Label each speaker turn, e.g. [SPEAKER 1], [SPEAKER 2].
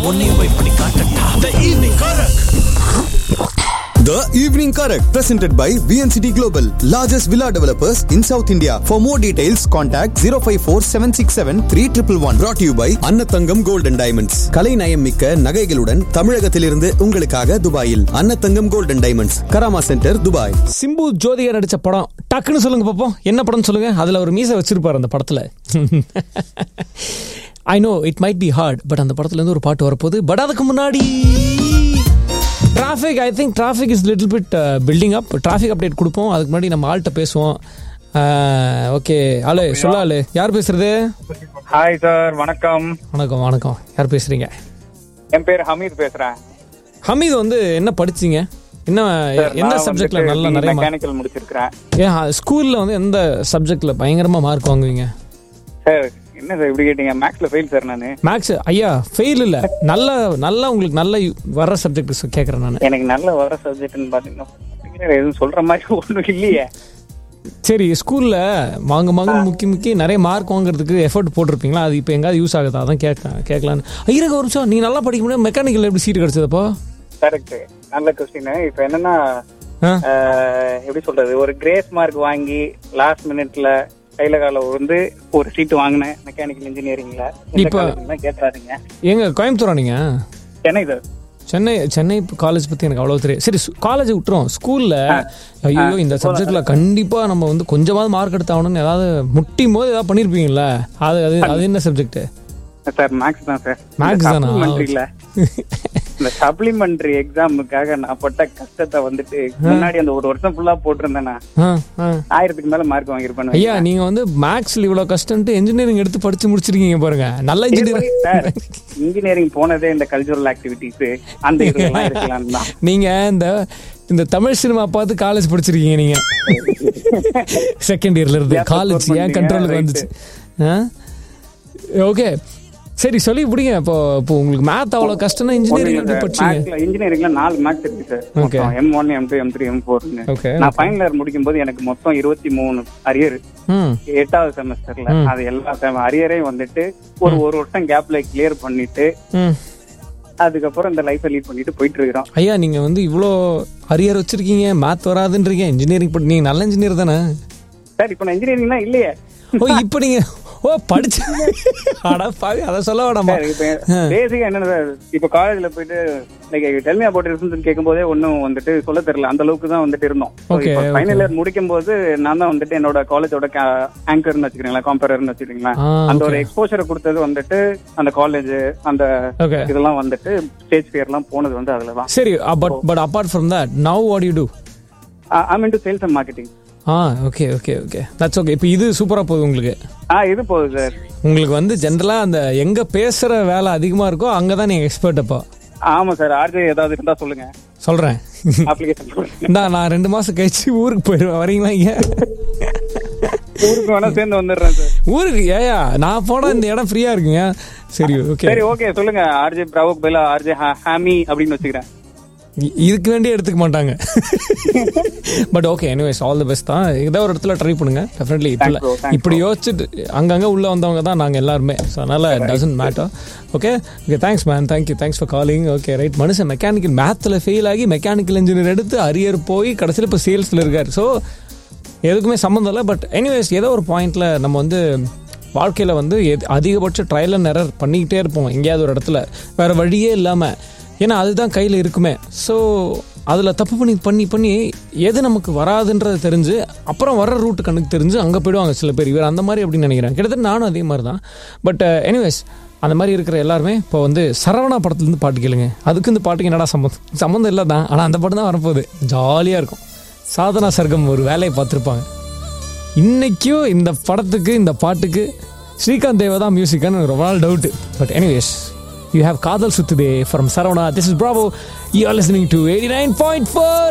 [SPEAKER 1] உன்னையும் போய் பண்ணி காட்டட்டா த ஈவினிங் காரக்
[SPEAKER 2] The Evening Correct, presented by VNCT Global, largest villa developers in South India. For more details, contact 054 767 3111. Brought to you by Annathangam Gold and Diamonds. கலை நயம் மிக்க நகைகளுடன் தமிழகத்திலிருந்து உங்களுக்காக துபாயில் Annathangam Gold and Diamonds, Karama centre Dubai
[SPEAKER 3] Simbu Jyothika நடிச்ச படம் டக்குன்னு சொல்லுங்க பாப்போம் என்ன படம்னு சொல்லுங்க அதுல ஒரு மீசை வச்சிருப்பாரு அந்த படத்துல I know it might be hard but அந்த படத்துல இருந்து ஒரு பாட்டு வரப்போகுது பட் அதுக்கு முன்னாடி traffic I think traffic is little bit building up traffic update கொடுப்போம் அதுக்கு முன்னாடி நம்ம ஆள்கிட்ட பேசுவோம் ஓகே ஆளு சொல்ல ஆளு யார் பேசுறது
[SPEAKER 4] ஹாய் சார் வணக்கம்
[SPEAKER 3] வணக்கம் வணக்கம் யார் பேசுறீங்க
[SPEAKER 4] என் பேர் ஹமீத் பேசுறேன்
[SPEAKER 3] ஹமீது வந்து என்ன படிச்சீங்க என்ன என்ன சப்ஜெக்ட்ல நல்லா நிறைய mark-
[SPEAKER 4] மெக்கானிக்கல் முடிச்சிருக்கிறேன்
[SPEAKER 3] ஏன் ஸ்கூல்ல வந்து எந்த சப்ஜெக்ட்ல பயங்கரமா மார்க் வாங்குவீங்க
[SPEAKER 4] சார் என்ன சார் இப்படி கேட்டீங்க மேக்ஸ்ல ஃபெயில் சார் நானு
[SPEAKER 3] மேக்ஸ் ஐயா ஃபெயில் இல்ல நல்ல நல்லா உங்களுக்கு நல்ல வர்ற சப்ஜெக்ட் கேக்குறேன் நான்
[SPEAKER 4] எனக்கு நல்ல வர சப்ஜெக்ட்னு பாத்தீங்கன்னா particular எதுவும் சொல்ற மாதிரி ஒண்ணும் இல்லையே
[SPEAKER 3] சரி ஸ்கூல்ல வாங்க வாங்க முக்கி முக்கி நிறைய மார்க் வாங்குறதுக்கு எஃபர்ட் போட்டிருப்பீங்களா அது இப்போ எங்காவது யூஸ் ஆகுதா அதான் கேட்க கேட்கலான்னு ஐயா ஒரு நிமிஷம் நீ நல்லா படிக்க முடியும் மெக்கானிக்கல் எப்படி சீட் கிடைச்சதப்போ
[SPEAKER 4] கரெக்ட் நல்ல கொஸ்டின் இப்ப என்னன்னா
[SPEAKER 3] ஆ.
[SPEAKER 4] அஹ், எப்படி சொல்றது ஒரு கிரேஸ் மார்க் வாங்கி லாஸ்ட் மினிட்ல கையில கால வந்து ஒரு சீட் வாங்கினேன் மெக்கானிக்கல் இன்ஜினியரிங்ல
[SPEAKER 3] இப்ப-
[SPEAKER 4] கேட்காதீங்க
[SPEAKER 3] எங்க கோயம்புத்தூரா நீங்க
[SPEAKER 4] சென்னை சார்
[SPEAKER 3] சென்னை சென்னை காலேஜ் பத்தி எனக்கு அவ்வளவு தெரியும் சரி காலேஜ் விட்டுரும் ஸ்கூல்ல ஐயோ இந்த சப்ஜெக்ட்ல கண்டிப்பா நம்ம வந்து கொஞ்சமாவது மார்க் எடுத்தாகணும்னு ஏதாவது முட்டியும் போது ஏதாவது பண்ணிருப்பீங்கல்ல அது அது அது என்ன சப்ஜெக்ட்
[SPEAKER 4] சார் மேக்ஸ் தான் சார்
[SPEAKER 3] Maths தானா?
[SPEAKER 4] இல்ல இந்த சப்ளிமெண்டரி எக்ஸாமுக்காக நான் பட்ட கஷ்டத்தை வந்துட்டு முன்னாடி அந்த ஒரு வருஷம் ஃபுல்லா போட்டிருந்தேன்னா ஆயிரத்துக்கு மேல மார்க் வாங்கியிருப்பேன்
[SPEAKER 3] ஐயா நீங்க வந்து மேக்ஸ்ல இவ்வளவு கஷ்டம்ட்டு இன்ஜினியரிங் எடுத்து படிச்சு முடிச்சிருக்கீங்க பாருங்க நல்ல இன்ஜினியரிங்
[SPEAKER 4] சார் இன்ஜினியரிங் போனதே இந்த கல்ச்சுரல் ஆக்டிவிட்டிஸ் அந்த இதெல்லாம் இருக்கலாம் தான்
[SPEAKER 3] நீங்க இந்த இந்த தமிழ் சினிமா பார்த்து காலேஜ் படிச்சிருக்கீங்க நீங்க செகண்ட் இயர்ல இருந்து
[SPEAKER 4] Yeah,
[SPEAKER 3] காலேஜ்
[SPEAKER 4] support
[SPEAKER 3] ஏன்
[SPEAKER 4] பண்ணீங்க,
[SPEAKER 3] கண்ட்ரோலுக்கு
[SPEAKER 4] right.
[SPEAKER 3] வந்துச்சு ஓகே சரி சொல்லி பிடிங்க இப்போ இப்போ உங்களுக்கு மேத் அவ்வளவு கஷ்டம்னா இன்ஜினியரிங் எப்படி படிச்சீங்க
[SPEAKER 4] இன்ஜினியரிங்ல நாலு மேக்ஸ் இருக்கு sir
[SPEAKER 3] Okay.
[SPEAKER 4] M one M two M three M ஃபோர்னு
[SPEAKER 3] Okay,
[SPEAKER 4] நான் ஃபைனல் இயர் முடிக்கும் போது எனக்கு மொத்தம் இருபத்தி மூணு அரியர்
[SPEAKER 3] ம்
[SPEAKER 4] எட்டாவது செமஸ்டர்ல அது எல்லா அரியரையும் வந்துட்டு ஒரு ஒரு வருஷம் கேப்ல கிளியர் பண்ணிட்டு
[SPEAKER 3] ம்
[SPEAKER 4] அதுக்கப்புறம் இந்த லைஃபை லீட் பண்ணிட்டு போயிட்டு இருக்கிறோம்
[SPEAKER 3] ஐயா நீங்க வந்து இவ்வளோ அரியர் வச்சிருக்கீங்க மேத் வராதுன்றீங்க இன்ஜினியரிங் படி நீங்க நல்ல இன்ஜினியர் தானே
[SPEAKER 4] சார் இப்போ நான் இன்ஜினியரிங்னா இல்லையே
[SPEAKER 3] ஓ இப்போ நீங்க ஓ படிச்சு அடா பாவி அதை சொல்ல வேணாமா
[SPEAKER 4] சார் இப்போ பேசிக்கா என்ன சார் இப்போ காலேஜ்ல போயிட்டு லைக் டெல்மி அபவுட் ரிசல்ட் கேட்கும் போதே ஒன்றும் வந்துட்டு சொல்ல தெரியல அந்த அளவுக்கு தான் வந்துட்டு இருந்தோம்
[SPEAKER 3] Okay, okay.
[SPEAKER 4] ஃபைனல் இயர் முடிக்கும் போது நான் தான் வந்துட்டு என்னோட காலேஜோட ஆங்கர்னு வச்சுக்கிறீங்களா காம்பரர்னு வச்சுக்கிறீங்களா
[SPEAKER 3] ஆ,
[SPEAKER 4] அந்த ஒரு
[SPEAKER 3] okay.
[SPEAKER 4] எக்ஸ்போஷரை கொடுத்தது வந்துட்டு அந்த காலேஜ் அந்த
[SPEAKER 3] Okay.
[SPEAKER 4] இதெல்லாம் வந்துட்டு ஸ்டேஜ் ஃபியர்லாம் போனது வந்து அதுல தான்
[SPEAKER 3] சரி but but apart from that now what you do
[SPEAKER 4] I mean to sales and marketing
[SPEAKER 3] ah okay okay okay that's okay இப்போ இது சூப்பராக போகுது உங்களுக்கு
[SPEAKER 4] ஆ இது போகுது சார்
[SPEAKER 3] உங்களுக்கு வந்து ஜென்ரலாக அந்த எங்கே பேசுகிற வேலை அதிகமாக இருக்கோ அங்கே தான் நீங்கள் எக்ஸ்பர்ட் அப்போ
[SPEAKER 4] ஆமா சார் ஆர்ஜே ஏதாவது இருந்தா சொல்லுங்க
[SPEAKER 3] சொல்கிறேன்
[SPEAKER 4] அப்ளிகேஷன் சொல்லுங்க
[SPEAKER 3] இந்தா நான் ரெண்டு மாதம் கழிச்சு ஊருக்கு போயிடுவேன் வரீங்களா இங்கே
[SPEAKER 4] ஊருக்கு வேணா சேர்ந்து வந்துடுறேன் சார்
[SPEAKER 3] ஊருக்கு ஏயா நான் போனால் இந்த இடம் ஃப்ரீயாக இருக்குங்க சரி ஓகே
[SPEAKER 4] சரி ஓகே சொல்லுங்க ஆர்ஜே பிராவோக் பதிலா ஆர்ஜே ஹாமி அப்படின்னு வச்சுக்கிறேன்
[SPEAKER 3] இ- இதுக்கு வேண்டிய எடுத்துக்க மாட்டாங்க but okay anyways all the best தான் ஏதோ ஒரு இடத்துல ட்ரை பண்ணுங்க டெஃபினெட்லி இப்படி
[SPEAKER 4] bro, thanks
[SPEAKER 3] இப்படி யோசிச்சுட்டு அங்கங்க உள்ள வந்தவங்க தான் நாங்க எல்லாருமே ஸோ அதனால doesn't matter okay okay thanks man thank you thanks for calling okay right மனுஷன் மெக்கானிக்கல் மேத்தில் ஃபெயில் ஆகி மெக்கானிக்கல் இன்ஜினியர் எடுத்து அரியர் போய் கடைசியில் இப்போ சேல்ஸில் இருக்கார் ஸோ எதுக்குமே சம்மந்தம் இல்லை பட் எனிவேஸ் ஏதோ ஒரு பாயிண்ட்ல நம்ம வந்து வாழ்க்கையில் வந்து எது- அதிகபட்ச ட்ரையல் அண்ட் எரர் பண்ணிக்கிட்டே இருப்போம் எங்கேயாவது ஒரு இடத்துல வேற வழியே இல்லாமல் ஏன்னா அதுதான் கையில் இருக்குமே ஸோ அதில் தப்பு பண்ணி பண்ணி பண்ணி எது நமக்கு வராதுன்றது தெரிஞ்சு அப்புறம் வர ரூட்டு கணக்கு தெரிஞ்சு அங்கே போயிடுவாங்க சில பேர் இவர் அந்த மாதிரி அப்படின்னு நினைக்கிறேன் கிட்டத்தட்ட நானும் அதே மாதிரி தான் பட் எனிவேஸ் அந்த மாதிரி இருக்கிற எல்லாருமே இப்போ வந்து சரவணா படத்துலேருந்து பாட்டு கேளுங்க அதுக்கு இந்த பாட்டுக்கு என்னடா சம்மந்தம் சம்மந்தம் இல்லை தான் ஆனால் அந்த பாட்டு தான் வரப்போகுது ஜாலியாக இருக்கும் சாதனா சர்க்கம் ஒரு வேலையை பார்த்துருப்பாங்க இன்னைக்கும் இந்த படத்துக்கு இந்த பாட்டுக்கு ஸ்ரீகாந்த் தேவா தான் மியூசிக்கான்னு எனக்கு ரொம்ப நாள் doubt but anyways you have காதல் சுத்துதே from Saravana this is Bravo you are listening to eighty nine point four